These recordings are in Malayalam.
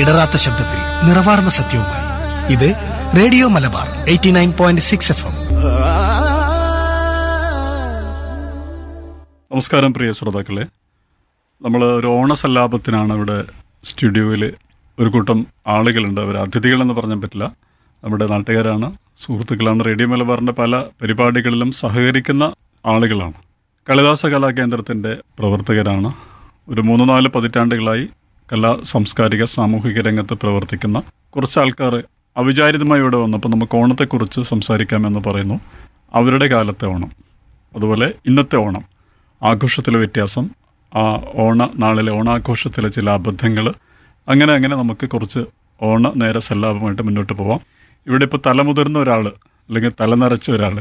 ഇടറാത്ത ശബ്ദത്തിൽ നിറവാർന്ന സത്യവുമായി ഇത് radio Malabar eighty nine point six F M നമസ്കാരം പ്രിയ ശ്രോതാക്കളെ നമ്മൾ ഒരു ഓണസല്ലാപത്തിനാണ് ഇവിടെ സ്റ്റുഡിയോയിൽ ഒരു കൂട്ടം ആളുകളുണ്ട് അവർ അതിഥികളെന്ന് പറയാൻ പറ്റില്ല നമ്മുടെ നാട്ടുകാരാണ് സുഹൃത്തുക്കളാണ് റേഡിയോ മലബാറിൻ്റെ പല പരിപാടികളിലും സഹകരിക്കുന്ന ആളുകളാണ് കളിദാസ കലാകേന്ദ്രത്തിൻ്റെ പ്രവർത്തകരാണ് ഒരു മൂന്ന് നാല് പതിറ്റാണ്ടുകളായി കലാ സാംസ്കാരിക സാമൂഹിക രംഗത്ത് പ്രവർത്തിക്കുന്ന കുറച്ച് ആൾക്കാർ അവിചാരിതമായി ഇവിടെ വന്നപ്പോൾ നമുക്ക് ഓണത്തെക്കുറിച്ച് സംസാരിക്കാമെന്ന് പറയുന്നു അവരുടെ കാലത്തെ ഓണം അതുപോലെ ഇന്നത്തെ ഓണം ആഘോഷത്തിലെ വ്യത്യാസം ആ ഓണ നാളിലെ ഓണാഘോഷത്തിലെ ചില അബദ്ധങ്ങൾ അങ്ങനെ അങ്ങനെ നമുക്ക് കുറച്ച് ഓണ നേര സല്ലാപമായിട്ട് മുന്നോട്ട് പോവാം ഇവിടെ ഇപ്പോൾ തലമുതിർന്ന ഒരാൾ അല്ലെങ്കിൽ തലനരച്ച ഒരാൾ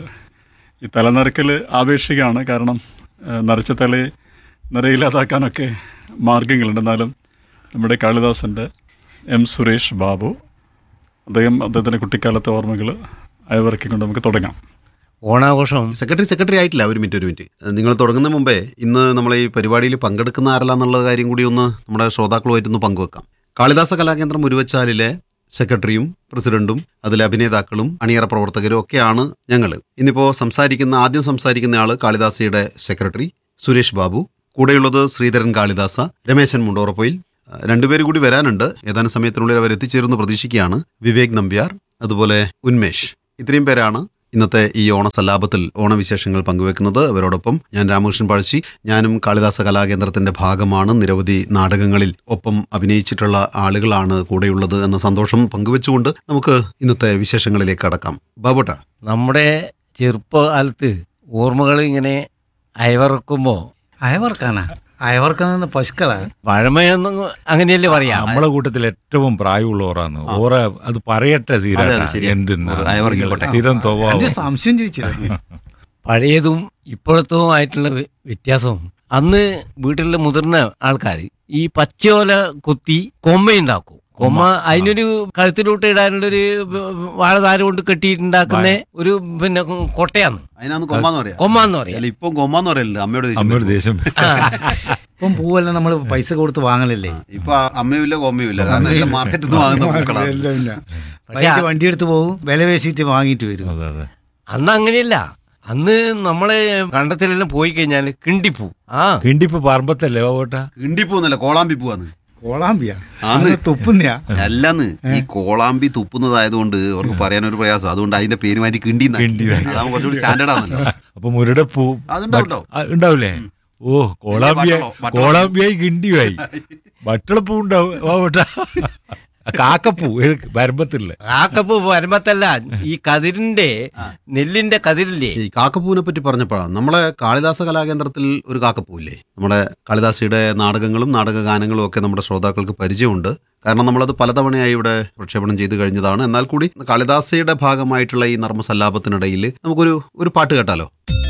ഈ തലനരക്കൽ ആപേക്ഷികമാണ് കാരണം ആ, നരച്ച തലയെ നിറയില്ലാതാക്കാനൊക്കെ മാർഗങ്ങളുണ്ട് എന്നാലും നമ്മുടെ കാളിദാസൻ്റെ എം സുരേഷ് ബാബു അദ്ദേഹം അദ്ദേഹത്തിൻ്റെ കുട്ടിക്കാലത്തെ ഓർമ്മകൾ അയവിറക്കിക്കൊണ്ട് നമുക്ക് തുടങ്ങാം ഓണാഘോഷം സെക്രട്ടറി സെക്രട്ടറി ആയിട്ടില്ല ഒരു മിനിറ്റ് ഒരു മിനിറ്റ് നിങ്ങൾ തുടങ്ങുന്ന മുമ്പേ ഇന്ന് നമ്മൾ ഈ പരിപാടിയിൽ പങ്കെടുക്കുന്ന ആരല്ല എന്നുള്ള കാര്യം കൂടി ഒന്ന് നമ്മുടെ ശ്രോതാക്കളുമായിട്ടൊന്ന് പങ്കുവെക്കാം കാളിദാസ കലാകേന്ദ്രം ഉരുവച്ചാലിലെ സെക്രട്ടറിയും പ്രസിഡന്റും അതിലെ അഭിനേതാക്കളും അണിയറ പ്രവർത്തകരും ഒക്കെയാണ് ഞങ്ങൾ ഇന്നിപ്പോൾ സംസാരിക്കുന്ന ആദ്യം സംസാരിക്കുന്ന ആള് കാളിദാസയുടെ സെക്രട്ടറി സുരേഷ് ബാബു കൂടെയുള്ളത് ശ്രീധരൻ കാളിദാസ രമേശൻ മുണ്ടോറപ്പൊയിൽ അഹ് രണ്ടുപേരും കൂടി വരാനുണ്ട് ഏതാനും സമയത്തിനുള്ളിൽ അവർ എത്തിച്ചേരുമെന്ന് പ്രതീക്ഷിക്കുകയാണ് വിവേക് നമ്പ്യാർ അതുപോലെ ഉന്മേഷ് ഇത്രയും പേരാണ് ഇന്നത്തെ ഈ ഓണസല്ലാപത്തിൽ ഓണവിശേഷങ്ങൾ പങ്കുവെക്കുന്നത് അവരോടൊപ്പം ഞാൻ രാമകൃഷ്ണൻ പഴശ്ശി ഞാനും കാളിദാസ കലാകേന്ദ്രത്തിന്റെ ഭാഗമാണ് നിരവധി നാടകങ്ങളിൽ ഒപ്പം അഭിനയിച്ചിട്ടുള്ള ആളുകളാണ് കൂടെയുള്ളത് എന്ന സന്തോഷം പങ്കുവെച്ചുകൊണ്ട് നമുക്ക് ഇന്നത്തെ വിശേഷങ്ങളിലേക്ക് കടക്കാം ബാബോട്ട നമ്മുടെ ചെറുപ്പകാലത്ത് ഓർമ്മകൾ ഇങ്ങനെ അയവറക്കുമ്പോൾ അയവർക്കാനാ അയവർക്കുന്ന പശുക്കളാ പഴമയൊന്നും അങ്ങനെയല്ലേ പറയാ നമ്മളെ കൂട്ടത്തിൽ ഏറ്റവും പ്രായമുള്ളവരാണ് ഓറ അത് പറയട്ടെ അതെ, തീരാ അതെ, ശരിയാ. എന്തെന്ന് ഓറ് അയവർക്കിക്കോട്ടെ. സ്ഥിരം എന്റെ സ്വഭാവം സംശയം ചോദിച്ചില്ല പഴയതും ഇപ്പോഴത്തതും ആയിട്ടുള്ള വ്യ- വ്യത്യാസം അന്ന് വീട്ടിലെ മുതിർന്ന ആൾക്കാർ ഈ പച്ചയോല കൊത്തി കൊമ്മയുണ്ടാക്കും കൊമ്മ അതിനൊരു കഴുത്തിലോട്ട് ഇടാനുള്ളൊരു വാഴതാരം കൊണ്ട് കെട്ടിയിട്ടുണ്ടാക്കുന്ന ഒരു പിന്നെ കൊട്ടയാന്ന് അതിനാന്ന് കൊമ്മാന്ന് പറയാ കൊമ്മ എന്ന് പറയാം അല്ല ഇപ്പം കൊമ്മാന്ന് പറയല്ല അമ്മയോട് ദേഷ്യം അമ്മയുടെ വരും. ദേശം ഇപ്പം പൂവെല്ലാം നമ്മൾ പൈസ കൊടുത്ത് വാങ്ങലല്ലേ ഇപ്പൊ അമ്മയുമില്ല കൊമ്മയുമില്ല കാരണം എല്ലാം മാർക്കറ്റിൽ നിന്ന് വാങ്ങുന്ന പൂക്കളാണ് എല്ലാം ഇല്ല. പക്ഷെ പൈസ വണ്ടി എടുത്ത് പോകും വില പേശിയിട്ട് വാങ്ങിയിട്ട് വരും അതെ അതെ അന്ന് അങ്ങനെയല്ല അന്ന് നമ്മളെ കണ്ടത്തിലെല്ലാം പോയി കഴിഞ്ഞാൽ കിണ്ടിപ്പൂ ആ കിണ്ടിപ്പ് പറമ്പത്തല്ലേ ബാബോട്ട കിണ്ടിപ്പൂന്നല്ല കോളാമ്പി പൂവാന്ന് കോളാമ്പിയാ ആന്ന്. അന്ന് തുപ്പുന്നയാ അല്ലെന്ന് ഈ കോളാമ്പി തുപ്പുന്നതായതുകൊണ്ട് അവർക്ക് പറയാനൊരു പ്രയാസം അതുകൊണ്ട് അതിന്റെ പേര് മാറ്റി കിണ്ടി കിണ്ടി എന്നാക്കി. അതാകുമ്പോൾ കുറച്ചുകൂടി സ്റ്റാൻഡേർഡ് ആണല്ലോ അപ്പൊ മുരടപ്പൂ അതുണ്ടാവും, ഉണ്ടാവും. ആ, ഉണ്ടാവില്ലേ ഓ കോളാമ്പിയ ബട്ടളോ, ബട്ടളോ. കോളാമ്പിയായി കിണ്ടിയായി ബട്ടളപ്പൂ ഉണ്ടാവും ബാബോട്ട കാക്കപ്പൂ ഏത് വരമ്പത്തില്ലേ കാക്കപ്പൂ വരുമ്പത്തല്ല ഈ കതിരിന്റെ നെല്ലിന്റെ കതിരില്ലേ ഈ കാക്കപ്പൂവിനെ പറ്റി പറഞ്ഞപ്പോഴാണ് നമ്മളെ കാളിദാസ കലാകേന്ദ്രത്തിൽ ഒരു കാക്കപ്പൂവില്ലേ നമ്മുടെ കാളിദാസയുടെ നാടകങ്ങളും നാടക ഗാനങ്ങളും ഒക്കെ നമ്മുടെ ശ്രോതാക്കൾക്ക് പരിചയമുണ്ട് കാരണം നമ്മളത് പലതവണയായി ഇവിടെ പ്രക്ഷേപണം ചെയ്തു കഴിഞ്ഞതാണ് എന്നാൽ കൂടി കാളിദാസയുടെ ഭാഗമായിട്ടുള്ള ഈ നർമ്മസല്ലാപത്തിനിടയിൽ നമുക്കൊരു ഒരു പാട്ട് കേട്ടാലോ